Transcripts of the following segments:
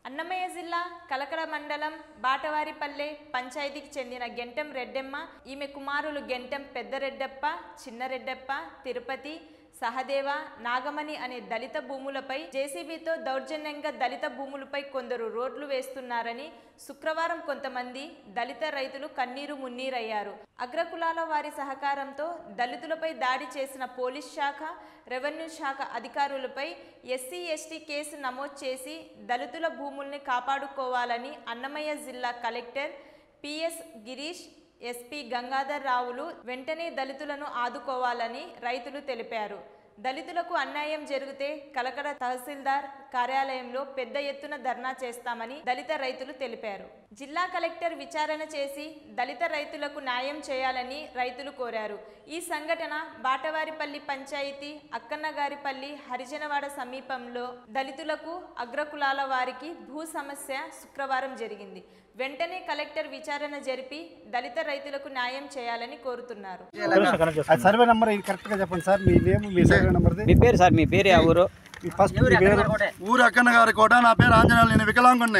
అన్నమయ్య జిల్లా కలకడ మండలం బాటవారిపల్లె పంచాయతీకి చెందిన గెంటెం రెడ్డెమ్మ ఈమె కుమారులు గెంటెం పెద్దరెడ్డప్ప చిన్నరెడ్డప్ప తిరుపతి సహదేవ నాగమణి అనే దళిత భూములపై జేసీబీతో దౌర్జన్యంగా దళిత భూములపై కొందరు రోడ్లు వేస్తున్నారని శుక్రవారం కొంతమంది దళిత రైతులు కన్నీరు మున్నీరయ్యారు అగ్రకులాల వారి సహకారంతో దళితులపై దాడి చేసిన పోలీస్ శాఖ రెవెన్యూ శాఖ అధికారులపై ఎస్సీ ఎస్టీ కేసు నమోదు చేసి దళితుల భూముల్ని కాపాడుకోవాలని అన్నమయ్య జిల్లా collector P S Girish SP Gangadhar రావులు వెంటనే దళితులను ఆదుకోవాలని రైతులు తెలిపారు దళితులకు అన్యాయం జరిగితే కలకడ తహసీల్దార్ కార్యాలయంలో పెద్ద ఎత్తున ధర్నా చేస్తామని దళిత రైతులు తెలిపారు జిల్లా కలెక్టర్ విచారణ చేసి దళిత రైతులకు న్యాయం చేయాలని రైతులు కోరారు ఈ సంఘటన బాటవారిపల్లి పంచాయతీ అక్కన్నగారిపల్లి హరిజనవాడ సమీపంలో దళితులకు అగ్రకులాల వారికి భూ సమస్య శుక్రవారం జరిగింది వెంటనే కలెక్టర్ విచారణ జరిపి దళిత రైతులకు న్యాయం చేయాలని కోరుతున్నారు అది సర్వే నెంబర్ కరెక్ట్ గా చెప్పండి సార్ మీ నేమ్ మీ సర్వే నెంబర్ది మీ పేరు సార్ మీ పేరు ఆ ఊరు మీ ఫస్ట్ మీ పేరు ఊరు అక్కన్న గారి కోట నా పేరు ఆంజనేయులు నేను వికలాంగుణ్ణి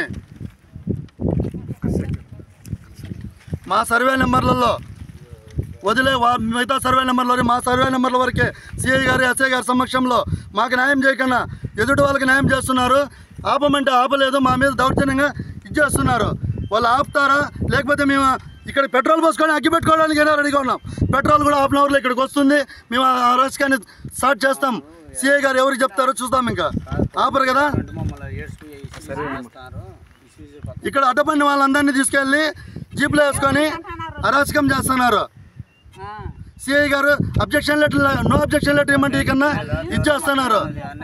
మా సర్వే నెంబర్లలో వదిలే వా- మిగతా సర్వే నెంబర్లో మా సర్వే నెంబర్ల వరకే సిఐ గారి ఎస్ఐ గారి సమక్షంలో మాకు న్యాయం చేయకుండా ఎదుటి వాళ్ళకి న్యాయం చేస్తున్నారు ఆపమంటే ఆపలేదు మా మీద దౌర్జన్యంగా ఇచ్చేస్తున్నారు వాళ్ళు ఆపుతారా లేకపోతే మేము ఇక్కడ పెట్రోల్ పోసుకొని అగ్గి పెట్టుకోవడానికి అయినా రెడీగా ఉన్నాం పెట్రోల్ కూడా హాఫ్ అన్ అవర్లో ఇక్కడికి వస్తుంది మేము ఆ రాజకీయాన్ని స్టార్ట్ చేస్తాం సిఐ గారు ఎవరికి చెప్తారో చూద్దాం ఇంకా ఆపరు కదా ఇక్కడ అడ్డపడిన వాళ్ళందరినీ తీసుకెళ్ళి జీప్లో వేసుకొని అరాచకం చేస్తున్నారు సిఐ గారు objection letter no objection letter ఇవ్వమంటే కన్నా ఇచ్చేస్తున్నారు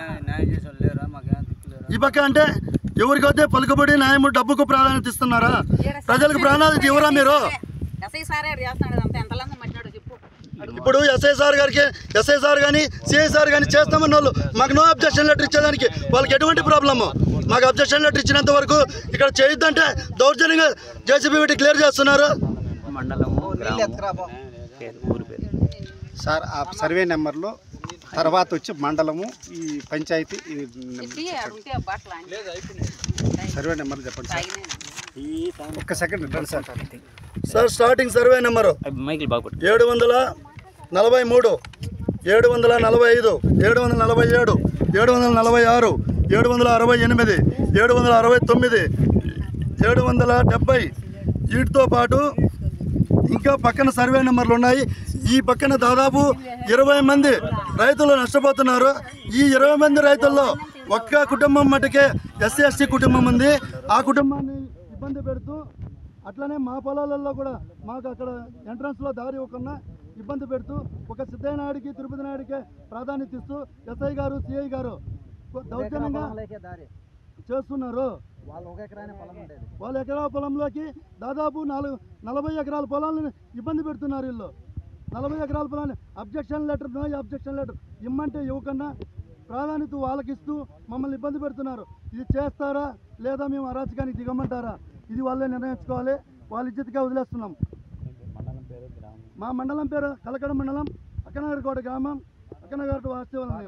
ఈ పక్క అంటే ఎవరికైతే పలుకుబడి న్యాయము డబ్బుకు ప్రాధాన్యత ఇస్తున్నారా ప్రజలకు ప్రాధాన్యత ఇవ్వరా మీరు ఎస్ఐ సారే చేస్తున్నాడు అంత ఎంతలంగా మట్టినాడు చెప్పు ఇప్పుడు ఎస్ఐ సార్ గారికి ఎస్ఐ సార్ కానీ సిఐ సార్ కానీ చేస్తామన్న వాళ్ళు మాకు నో అబ్జెక్షన్ లెటర్ ఇచ్చేదానికి వాళ్ళకి ఎటువంటి ప్రాబ్లము మాకు అబ్జెక్షన్ లెటర్ ఇచ్చినంత వరకు ఇక్కడ చేయొద్దంటే దౌర్జన్యంగా జేసీబీ పెట్టి క్లియర్ చేస్తున్నారు మండలము గ్రామము పేరు ఊరు పేరు సార్ ఆ సర్వే నెంబర్లో తర్వాత వచ్చి మండలము ఈ పంచాయతీ ఈ చెప్పి అడుగుతే ఆ బాటలు ఆయన సర్వే నెంబర్ చెప్పండి సార్ తాగినాయి ఒక్క సెకండ్ రండి sir sir starting survey number మైకిల్ బాగుపట్టు ఏడు వందల నలభై మూడు ఏడు వందల నలభై ఐదు ఏడు వందల నలభై ఏడు ఏడు వందల నలభై ఆరు ఏడు వందల అరవై ఎనిమిది ఏడు వందల అరవై తొమ్మిది ఏడు వందల డెబ్బై వీటితో పాటు ఇంకా పక్కన సర్వే నెంబర్లు ఉన్నాయి ఈ పక్కన దాదాపు ఇరవై మంది రైతులు నష్టపోతున్నారు ఈ ఇరవై మంది రైతుల్లో ఒక్క కుటుంబం మటుకే ఎస్సీ ఎస్టీ కుటుంబం ఉంది ఆ కుటుంబాన్ని ఇబ్బంది పెడుతూ అట్లనే మా పొలాలలో కూడా మాకు అక్కడ ఎంట్రన్స్లో దారి ఇవ్వకుండా ఇబ్బంది పెడుతూ ఒక సిద్ధయ్య నాయుడికి తిరుపతి నాయుడికే ప్రాధాన్యత ఇస్తూ ఎస్ఐ గారు సిఐ గారు దౌర్జన్యంగా చేస్తున్నారు వాళ్ళ ఎకరా పొలంలోకి దాదాపు నాలుగు నలభై ఎకరాల పొలాలను ఇబ్బంది పెడుతున్నారు వీళ్ళు నలభై ఎకరాల పొలాన్ని objection letter no objection letter ఇమ్మంటే ఇవ్వకుండా ప్రాధాన్యత వాళ్ళకి ఇస్తూ మమ్మల్ని ఇబ్బంది పెడుతున్నారు ఇది చేస్తారా లేదా మేము అరాచకానికి దిగమంటారా ఇది వాళ్ళే నిర్ణయించుకోవాలి వాళ్ళ ఇజ్జతగా వదిలేస్తున్నాం మా మండలం పేరు కలకడ మండలం అక్కనగరకోట గ్రామం అక్కనగరకోట వాస్తవం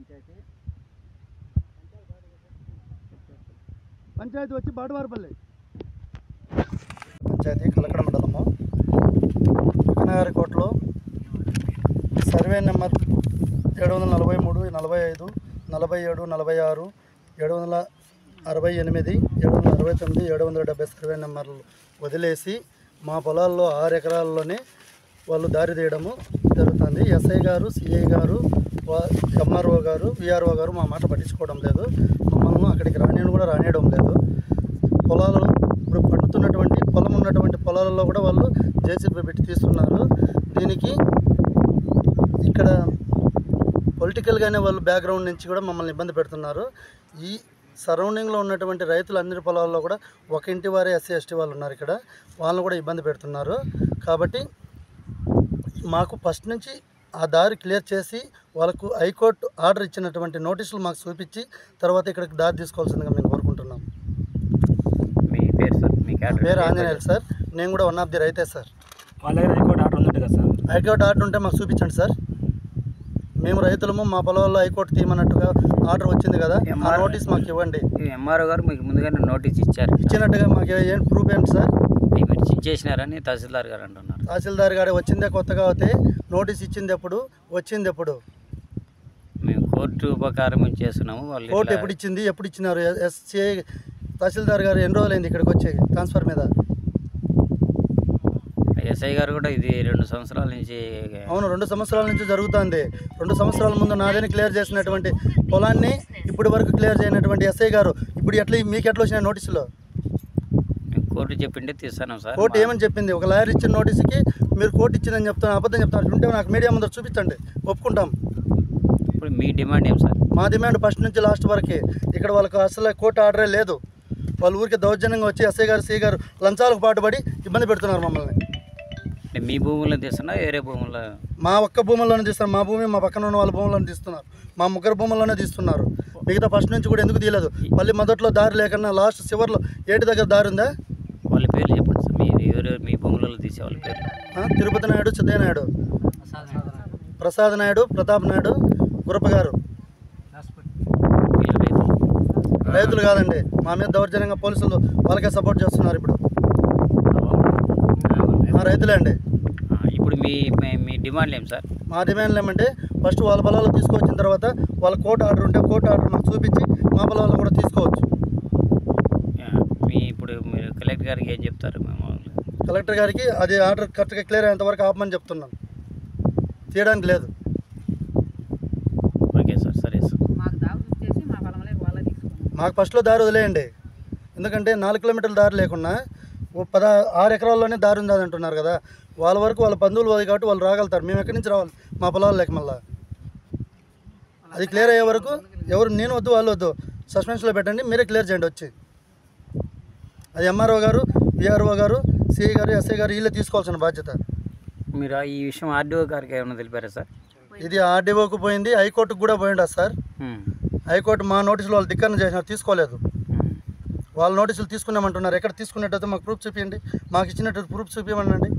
పంచాయతీ వచ్చి బాటవారిపల్లి పంచాయతీ కలకడ మండలము కోటలో సర్వే నెంబర్ ఏడు వందల నలభై మూడు నలభై ఐదు నలభై ఏడు నలభై ఆరు ఏడు వందల అరవై ఎనిమిది ఏడు వందల అరవై తొమ్మిది ఏడు వందల డెబ్బై సర్వే నెంబర్లు వదిలేసి మా పొలాల్లో ఆరు ఎకరాల్లోనే వాళ్ళు దారి తీయడము జరుగుతుంది ఎస్ఐ గారు సిఐ గారు ఎంఆర్ఓ గారు విఆర్ఓ గారు మా మాట పట్టించుకోవడం లేదు మమ్మల్ని అక్కడికి రానియడం కూడా రానియడం లేదు పొలాలలో ఇప్పుడు పండుతున్నటువంటి పొలం ఉన్నటువంటి పొలాలలో కూడా వాళ్ళు జేసీబీ పెట్టి తీస్తున్నారు దీనికి ఇక్కడ పొలిటికల్గానే వాళ్ళు బ్యాక్గ్రౌండ్ నుంచి కూడా మమ్మల్ని ఇబ్బంది పెడుతున్నారు ఈ సరౌండింగ్లో ఉన్నటువంటి రైతులు అన్ని పొలాల్లో కూడా ఒక ఇంటి వారే ఎస్సీ ఎస్టీ వాళ్ళు ఉన్నారు ఇక్కడ వాళ్ళని కూడా ఇబ్బంది పెడుతున్నారు కాబట్టి మాకు ఫస్ట్ నుంచి ఆ దారి క్లియర్ చేసి వాళ్ళకు హైకోర్టు ఆర్డర్ ఇచ్చినటువంటి నోటీసులు మాకు చూపించి తర్వాత ఇక్కడికి దారి తీసుకోవాల్సిందిగా మేము కోరుకుంటున్నాం మీ పేరు సార్ మీ నా పేరు ఆంజనేయులు సార్ నేను కూడా వన్ ఆఫ్ ది రైతే సార్ వాళ్ళ దగ్గర హైకోర్టు ఆర్డర్ ఉంది కదా సార్ హైకోర్టు ఆర్డర్ ఉంటే మాకు చూపించండి సార్ మేము రైతులము మా పొలంలో హైకోర్టు తీయమన్నట్టుగా ఆర్డర్ వచ్చింది కదా ఆ నోటీస్ మాకు ఇవ్వండి ఎంఆర్ఓ గారు మీకు ముందుగానే నోటీస్ ఇచ్చారు ఇచ్చినట్టుగా మాకు ఏం ప్రూఫ్ ఏంటి సార్ అవి మీరు చేసినారని తహసీల్దార్ గారు అంటున్నారు తహసీల్దార్ గారు వచ్చిందే కొత్తగా అవుతే నోటీస్ ఇచ్చింది ఎప్పుడు వచ్చింది ఎప్పుడు మేము కోర్టు ఉపకారం చేస్తున్నాము వాళ్ళు కోర్టు ఇట్లా ఎప్పుడు ఇచ్చింది ఎప్పుడు ఇచ్చినారు ఎస్సీ తహసీల్దార్ గారు ఎన్ని రోజులైంది ఇక్కడికి వచ్చి ట్రాన్స్ఫర్ మీద ఎస్ఐ గారు కూడా ఇది రెండు సంవత్సరాల నుంచి అవును రెండు సంవత్సరాల నుంచి జరుగుతుంది రెండు సంవత్సరాల ముందు నాదని క్లియర్ చేసినటువంటి పొలాన్ని ఇప్పటి వరకు క్లియర్ చేయనటువంటి ఎస్ఐ గారు ఇప్పుడు ఎట్లా మీకు ఎట్లా వచ్చిన నోటీసులో మేము కోర్టు చెప్పిండే తీస్తాను సార్ కోర్టు ఏమని చెప్పింది ఒక లాయర్ ఇచ్చిన నోటీస్కి మీరు కోర్టు ఇచ్చిందని చెప్తాను అబద్ధం చెప్తాను ఉంటే నాకు మీడియా ముందర చూపించండి ఒప్పుకుంటాం ఇప్పుడు మీ డిమాండ్ ఏం సార్ మా డిమాండ్ ఫస్ట్ నుంచి లాస్ట్ వరకే ఇక్కడ వాళ్ళకి అసలు కోర్టు ఆర్డరే లేదు వాళ్ళ ఊరికి దౌర్జన్యంగా వచ్చి ఎస్ఐ గారు సి గారు లంచాలకు పాటుపడి ఇబ్బంది పెడుతున్నారు మమ్మల్ని అంటే మీ భూముల్లో తీస్తున్నా వేరే భూముల్లో మా ఒక్క భూముల్లోనే తీస్తున్నారు మా భూమి మా పక్కన ఉన్న వాళ్ళ భూముల్లోనే తీస్తున్నారు మా ముగ్గురు భూముల్లోనే తీస్తున్నారు మిగతా ఫస్ట్ నుంచి కూడా ఎందుకు తీయలేదు మళ్ళీ మొదట్లో దారి లేకుండా లాస్ట్ చివర్లో ఏటి దగ్గర దారి ఉందా వాళ్ళ పేర్లు చెప్పండి సార్ మీ ఎవరు మీ భూములలో తీసే వాళ్ళ పేర్లు ఆ, తిరుపతి నాయుడు సిద్ధయ్య నాయుడు ప్రసాద్ నాయుడు ప్రతాప్ నాయుడు గురప్ప గారు వీళ్ళ రైతులు రైతులు కాదండి మా మీద దౌర్జన్యంగా పోలీసులు వాళ్ళకే సపోర్ట్ చేస్తున్నారు ఇప్పుడు ఆ, రైతులే అండి ఆ, ఇప్పుడు మీ మీ- మీ డిమాండ్ ఏం సార్ మా డిమాండ్లు ఏమంటే ఫస్ట్ వాళ్ళ పొలాలు తీసుకొచ్చిన తర్వాత వాళ్ళ కోర్టు ఆర్డర్ ఉంటే కోర్టు ఆర్డర్ మాకు చూపించి మా పొలాల్లో కూడా తీసుకోవచ్చు ఆ, మీ ఇప్పుడు మీరు కలెక్టర్ గారికి ఏం చెప్తారు మేము కలెక్టర్ గారికి అది ఆర్డర్ కరెక్ట్గా క్లియర్ అయ్యేంత వరకు ఆపమని చెప్తున్నాను తీయడానికి లేదు ఓకే సార్ సరే సార్ మాకు దావు చేసి మా పొలంలో వాళ్ళే తీసుకున్నాం మాకు ఫస్ట్లో దారి వదిలేయండి ఎందుకంటే నాలుగు కిలోమీటర్ల దారి లేకుండా ఓ పద ఆరు ఎకరాల్లోనే దారి ఉంది అది అంటున్నారు కదా వాళ్ళ వరకు వాళ్ళ బంధువులు పోయి కాబట్టి వాళ్ళు రాగలుగుతారు మేము ఎక్కడి నుంచి రావాలి మా పొలాలు లేక మళ్ళా అది క్లియర్ అయ్యే వరకు ఎవరు నేను వద్దు వాళ్ళు వద్దు సస్పెన్షన్లో పెట్టండి మీరే క్లియర్ చేయండి వచ్చి అది ఎంఆర్ఓ గారు విఆర్ఓ గారు సిఐ గారు ఎస్ఐ గారు వీళ్ళే తీసుకోవాల్సిన బాధ్యత మీరు ఆ ఈ విషయం ఆర్డీఓ గారికి ఏమైనా తెలిపారా సార్ ఇది ఆర్డీఓకు పోయింది హైకోర్టుకు కూడా పోయిండా సార్ ఉమ్, హైకోర్టు మా నోటీసులు వాళ్ళు ధిక్కరణ చేసినారు తీసుకోలేదు ఉమ్. వాళ్ళ నోటీసులు తీసుకున్నామంటున్నారు ఎక్కడ తీసుకున్నట్టయితే మాకు ప్రూఫ్ చూపించండి మాకు ఇచ్చినట్టు ప్రూఫ్ చూపించమనండి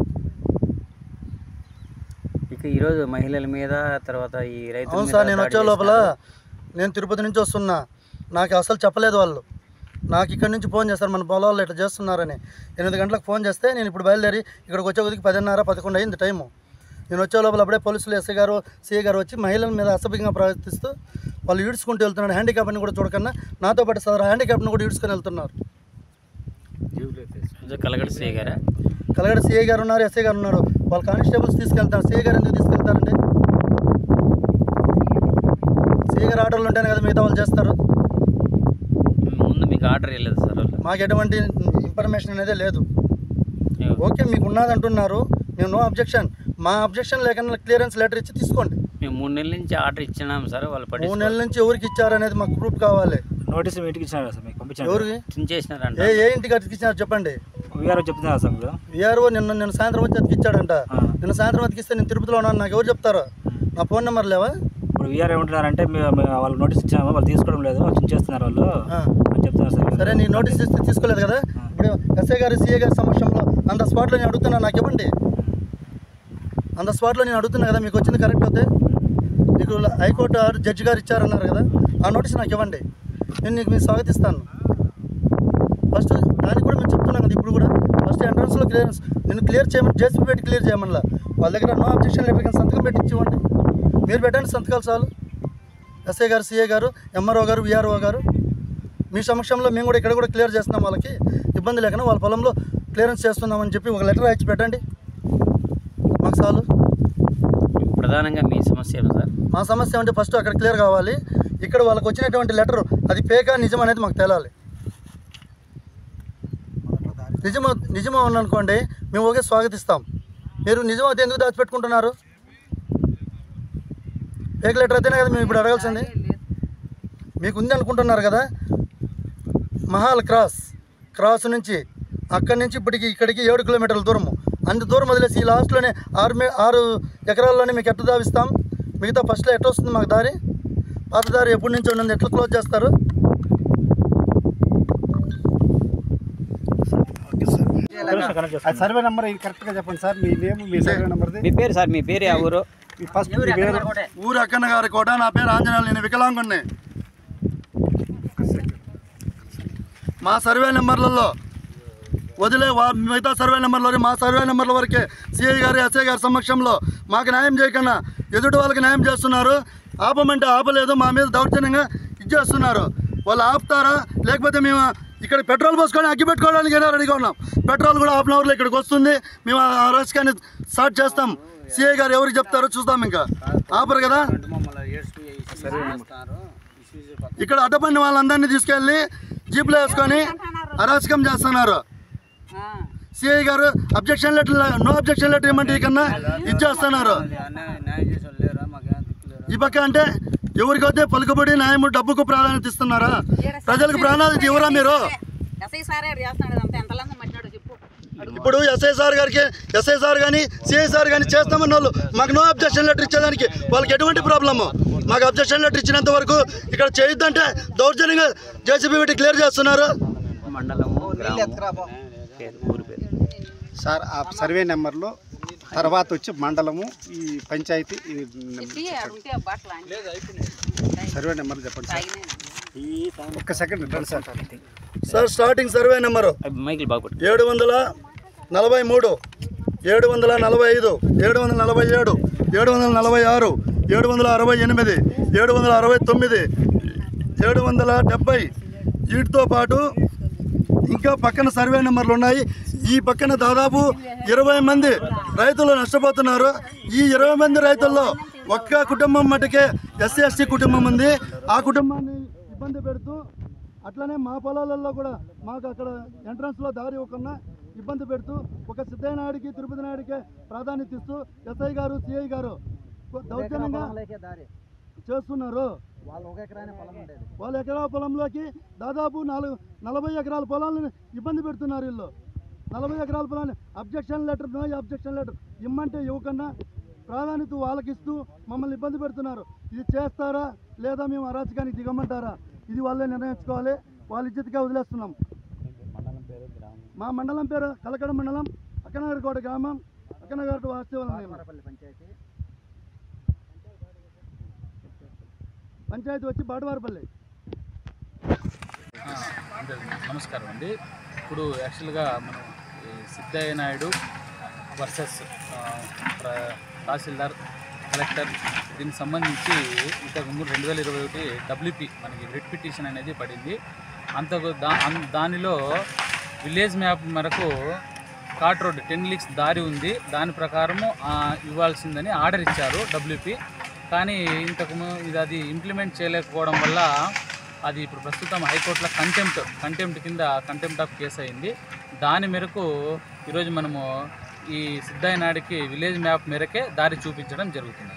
ఇక ఈరోజు మహిళల మీద తర్వాత ఈ రైతుల అవును మీద సార్ నేను దాడి వచ్చే లోపల చేస్తున్నారు. నేను తిరుపతి నుంచి వస్తున్నా నాకు అసలు చెప్పలేదు వాళ్ళు నాకు ఇక్కడి నుంచి ఫోన్ చేస్తారు మన పొలాల్లో ఇట్లా చేస్తున్నారని ఎనిమిది గంటలకు ఫోన్ చేస్తే నేను ఇప్పుడు బయలుదేరి ఇక్కడికి వచ్చే కొద్దికి పదిన్నర పదకొండు అయింది టైము నేను వచ్చే లోపల అప్పుడే పోలీసులు ఎస్ఐ గారు సిఐ గారు వచ్చి మహిళల మీద అసభ్యంగా ప్రవర్తిస్తూ వాళ్ళు ఈడ్చుకుంటూ వెళ్తున్నారు హ్యాండిక్యాప్ని కూడా చూడకన్నా నాతో పాటు సార్ హ్యాండిక్యాప్ని కూడా ఈడ్చుకొని వెళ్తున్నారు ఇది కలగడ శ్రీ గారా కలగడ సిఐ గారు ఉన్నారు ఎస్ఐ గారు ఉన్నారు వాళ్ళు కానిస్టేబుల్స్ తీసుకెళ్తారు సిఐ గారు ఎందుకు తీసుకెళ్తారండి సిఐ గారు ఆర్డర్లు ఉంటేనే కదా మిగతా వాళ్ళు చేస్తారు ముందు మీకు ఆర్డర్ ఇవ్వలేదు సార్ వాళ్ళు మాకు ఎటువంటి ఇన్ఫర్మేషన్ అనేది లేదు ఓకే మీకు ఉన్నది అంటున్నారు మేము నో అబ్జెక్షన్ మా అబ్జెక్షన్ లేకుండా క్లియరెన్స్ లెటర్ ఇచ్చి తీసుకోండి మేము మూడు నెలల నుంచి ఆర్డర్ ఇచ్చినాం సార్ వాళ్ళు మూడు పట్టి నెలల నుంచి ఎవరికి ఇచ్చారనేది మాకు ప్రూఫ్ కావాలి నోటీస్ మీ ఇంటికి ఇచ్చినారు సార్ మీకు పంపించారు ఎవరికి చేసినారంట ఏ ఏ ఇంటికి అతికిచ్చినారు చెప్పండి వీఆర్ఓ చెప్తున్నారు సార్ మీరు విఆర్ఓ నిన్న నిన్న సాయంత్రం వచ్చి అతికిచ్చాడంట ఆ. నిన్న సాయంత్రం అతికిస్తే నేను తిరుపతిలో ఉన్నాను నాకు ఎవరు చెప్తారు నా ఫోన్ నెంబర్ లేవా ఇప్పుడు వీఆర్ ఏమంటున్నారంటే మీ- మీ- వాళ్ళు నోటీస్ ఇచ్చాము వాళ్ళు తీసుకోవడం లేదు వాళ్ళు చేస్తున్నారు వాళ్ళు ఆ. అని చెప్తున్నారు సార్ సరే నీ నోటీస్ ఇస్తే తీసుకోలేదు కదా ఇప్పుడు ఎస్ఐ గారు సిఏ గారి సమక్షంలో అంత స్పాట్లో నేను అడుగుతున్నా నాకు ఇవ్వండి అంత స్పాట్లో నేను అడుగుతున్నా కదా మీకు వచ్చింది కరెక్ట్ అయితే నీకు హైకోర్టు ఆర్డర్ జడ్జి గారు ఇచ్చారన్నారు కదా ఆ నోటీస్ నాకు ఇవ్వండి నేను నీకు మీరు స్వాగతిస్తాను ఫస్ట్ దానికి కూడా మేము చెప్తున్నాం కదా ఇప్పుడు కూడా ఫస్ట్ ఎంట్రన్స్లో క్లియరెన్స్ నేను క్లియర్ చేయమని జేసీబీ పెట్టి క్లియర్ చేయమనిలా వాళ్ళ దగ్గర నో అబ్జెక్షన్ లెటర్ కింద సంతకం పెట్టి ఇచ్చివ్వండి మీరు పెట్టండి సంతకాలు చాలు ఎస్ఐ గారు సిఏ గారు ఎంఆర్ఓ గారు విఆర్ఓ గారు మీ సమక్షంలో మేము కూడా ఇక్కడ కూడా క్లియర్ చేస్తున్నాం వాళ్ళకి ఇబ్బంది లేకుండా వాళ్ళ పొలంలో క్లియరెన్స్ చేస్తున్నామని చెప్పి ఒక లెటర్ రాయించి పెట్టండి మాకు చాలు ప్రధానంగా మీ సమస్య ఏమి సార్ మా సమస్య అంటే ఫస్ట్ అక్కడ క్లియర్ కావాలి ఇక్కడ వాళ్ళకి వచ్చినటువంటి లెటర్ అది పేకా నిజం అనేది మాకు తేలాలి నిజమో నిజమో ఉందనుకోండి మేము ఒకే స్వాగతిస్తాం మీరు నిజం అయితే ఎందుకు దాచిపెట్టుకుంటున్నారు పేక లెటర్ అయితేనే కదా మేము ఇప్పుడు అడగాల్సింది మీకు ఉంది అనుకుంటున్నారు కదా మహాల్ క్రాస్ క్రాస్ నుంచి అక్కడి నుంచి ఇప్పటికి ఇక్కడికి ఏడు కిలోమీటర్ల దూరము అంత దూరం వదిలేసి ఈ లాస్ట్లోనే ఆరు మే ఆరు ఎకరాల్లోనే మీకు ఎట్లా దావిస్తాం మిగతా ఫస్ట్లో ఎట్లా వస్తుంది మాకు దారి పాత దారి ఎప్పటి నుంచి ఉన్నది ఎట్లా క్లోజ్ చేస్తారు అది సర్వే నెంబర్ కరెక్ట్గా చెప్పండి సార్ మీ నేమ్ మీ సర్వే నెంబర్ది మీ పేరు సార్ మీ పేరు ఆ ఊరు ఈ ఫస్ట్ ఈ పేరు ఊరు అక్కన్న గారి కోట నా పేరు ఆంజనేయులు నేను వికలాంగుణ్ణి మా సర్వే నెంబర్లలో వదిలే వా- మిగతా సర్వే నెంబర్లో మా సర్వే నెంబర్ల వరకే సిఐ గారి ఎస్ఐ గారి సమక్షంలో మాకు న్యాయం చేయకుండా ఎదుటి వాళ్ళకి న్యాయం చేస్తున్నారు ఆపమంటే ఆపలేదు మా మీద దౌర్జన్యంగా ఇచ్చేస్తున్నారు వాళ్ళు ఆపుతారా లేకపోతే మేము ఇక్కడ పెట్రోల్ పోసుకొని అగ్గి పెట్టుకోవడానికి ఏదో రెడీగా ఉన్నాం పెట్రోల్ కూడా హాఫ్ అన్ అవర్లో ఇక్కడికి వస్తుంది మేము ఆ రస్కాన్ని స్టార్ట్ చేస్తాం సిఐ గారు ఎవరికి చెప్తారో చూస్తాం ఇంకా ఆపరు కదా ఇక్కడ అడ్డపడిన వాళ్ళందరినీ తీసుకెళ్ళి జీప్లో వేసుకొని అరాచకం చేస్తున్నారు సిఐ గారు objection letter no objection letter ఇవ్వమంటే కన్నా ఇచ్చేస్తున్నారు ఈ పక్క అంటే ఎవరికైతే పలుకుబడి న్యాయము డబ్బుకు ప్రాధాన్యత ఇస్తున్నారా ప్రజలకు ప్రాధాన్యత ఇవ్వరా మీరు ఎస్ఐ సారే చేస్తున్నాడు అంత ఎంత లంగం పట్టినాడు చెప్పు ఇప్పుడు ఎస్ఐ సార్ గారికి ఎస్ఐ సార్ కానీ సిఐ సార్ కానీ చేస్తామన్న వాళ్ళు మాకు నో అబ్జెక్షన్ లెటర్ ఇచ్చేదానికి వాళ్ళకి ఎటువంటి ప్రాబ్లము మాకు అబ్జెక్షన్ లెటర్ ఇచ్చినంత వరకు ఇక్కడ చేయొద్దంటే దౌర్జన్యంగా జేసీబీ పెట్టి క్లియర్ చేస్తున్నారు మండలము గ్రామము పేరు ఊరి పేరు సార్ ఆ సర్వే నెంబర్లో తర్వాత వచ్చి మండలము ఈ పంచాయతీ ఈ ఉంటే బట్టలు సర్వే నెంబర్ చెప్పండి సార్ ఒక్క సెకండ్ రండి sir sir starting survey number మైకిల్ బాగా పట్టు ఏడు వందల నలభై మూడు ఏడు వందల నలభై ఐదు ఏడు వందల నలభై ఏడు ఏడు వందల నలభై ఆరు ఏడు వందల అరవై ఎనిమిది ఏడు వందల అరవై తొమ్మిది ఏడు వందల డెబ్బై వీటితో పాటు ఇంకా పక్కన సర్వే నెంబర్లు ఉన్నాయి ఈ పక్కన దాదాపు ఇరవై మంది రైతులు నష్టపోతున్నారు ఈ ఇరవై మంది రైతుల్లో ఒక్క కుటుంబం మటుకే ఎస్సీ ఎస్టీ కుటుంబం ఉంది ఆ కుటుంబాన్ని ఇబ్బంది పెడుతూ అట్లనే మా పొలాలలో కూడా మాకు అక్కడ ఎంట్రన్స్లో దారి ఇవ్వకుండా ఇబ్బంది పెడుతూ ఒక సిద్ధయ్య నాయుడికి తిరుపతి నాయుడికే ప్రాధాన్యత ఇస్తూ ఎస్ఐ గారు సిఐ గారు దౌర్జన్యంగా చేస్తున్నారు వాళ్ళ ఎకరా పొలంలోకి దాదాపు నాలుగు నలభై ఎకరాల పొలాలను ఇబ్బంది పెడుతున్నారు వీళ్ళు నలభై ఎకరాల పొలాన్ని objection letter no objection letter ఇమ్మంటే ఇవ్వకుండా ప్రాధాన్యత వాళ్ళకి ఇస్తూ మమ్మల్ని ఇబ్బంది పెడుతున్నారు ఇది చేస్తారా లేదా మేము అరాచకానికి దిగమంటారా ఇది వాళ్ళే నిర్ణయించుకోవాలి వాళ్ళ ఇజ్జతిగా వదిలేస్తున్నాం మా మండలం పేరు కలకడ మండలం అక్కనగరకోట గ్రామం అక్కనగరకోట వాస్తవం పంచాయతీ వచ్చి బాటవారిపల్లి అందరికీ నమస్కారం అండి ఇప్పుడు యాక్చువల్గా మనం ఈ సిద్ధయ్య నాయుడు వర్సెస్ ఆ, ప్ర- తహసీల్దార్ కలెక్టర్ దీనికి సంబంధించి ఇంతకు ముందు రెండు వేల ఇరవై ఒకటి డబ్ల్యూపీ మనకి రిట్ పిటిషన్ అనేది పడింది అంతకు దా అన్- దానిలో విలేజ్ మ్యాప్ మేరకు కాట్ రోడ్ టెన్ లీక్స్ దారి ఉంది దాని ప్రకారము ఆ, ఇవ్వాల్సిందని ఆర్డర్ ఇచ్చారు డబ్ల్యూపీ కానీ ఇంతకు ము- ఇది అది ఇంప్లిమెంట్ చేయలేకపోవడం వల్ల అది ఇప్పుడు ప్రస్తుతం హైకోర్టులో కంటెంప్ట్ కంటెంప్ట్ కింద కంటెంప్ట్ ఆఫ్ కేసు అయింది దాని మేరకు ఈరోజు మనము ఈ సిద్ధయ్య నాయుడికి విలేజ్ మ్యాప్ మేరకే దారి చూపించడం జరుగుతుంది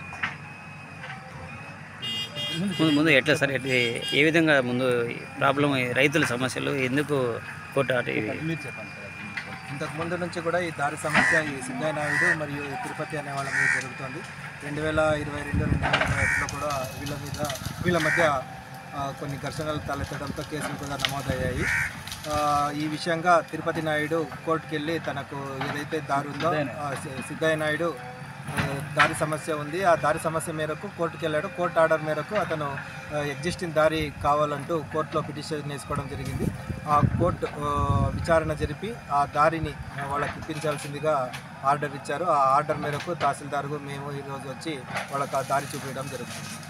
ముందు ముందు ఎట్లా సార్ ఎట్లా ఏ విధంగా ముందు ప్రాబ్లం రైతుల సమస్యలు ఎందుకు కోర్టు ఆర్డర్ ఇవి మీరు చెప్పండి సార్ అది మీకు. ఇంతకు ముందు నుంచి కూడా ఈ దారి సమస్య ఈ సిద్ధయ్య నాయుడు మరియు ఈ తిరుపతి అనే వాళ్ళ మీద జరుగుతుంది రెండు వేల ఇరవై రెండు రెండు వేల ఇరవై ఒకటిలో కూడా వీళ్ళ మీద వీళ్ళ మధ్య ఆ, కొన్ని ఘర్షణలు తలెత్తడంతో కేసులు కూడా నమోదయ్యాయి ఆ, ఈ విషయంగా తిరుపతి నాయుడు కోర్టుకి వెళ్ళి తనకు ఏదైతే దారి ఉందో ఆ, సి- సిద్ధయ్య నాయుడు ఆ, దారి సమస్య ఉంది ఆ దారి సమస్య మేరకు కోర్టుకి వెళ్ళాడు కోర్టు ఆర్డర్ మేరకు అతను ఎగ్జిస్టింగ్ దారి కావాలంటూ కోర్టులో పిటిషన్ వేసుకోవడం జరిగింది ఆ కోర్టు ఆ, విచారణ జరిపి ఆ దారిని ఆ, వాళ్ళకి ఇప్పించాల్సిందిగా ఆర్డర్ ఇచ్చారు ఆ ఆర్డర్ మేరకు తహసీల్దార్కు మేము ఈరోజు వచ్చి వాళ్ళకి ఆ దారి చూపించడం జరుగుతుంది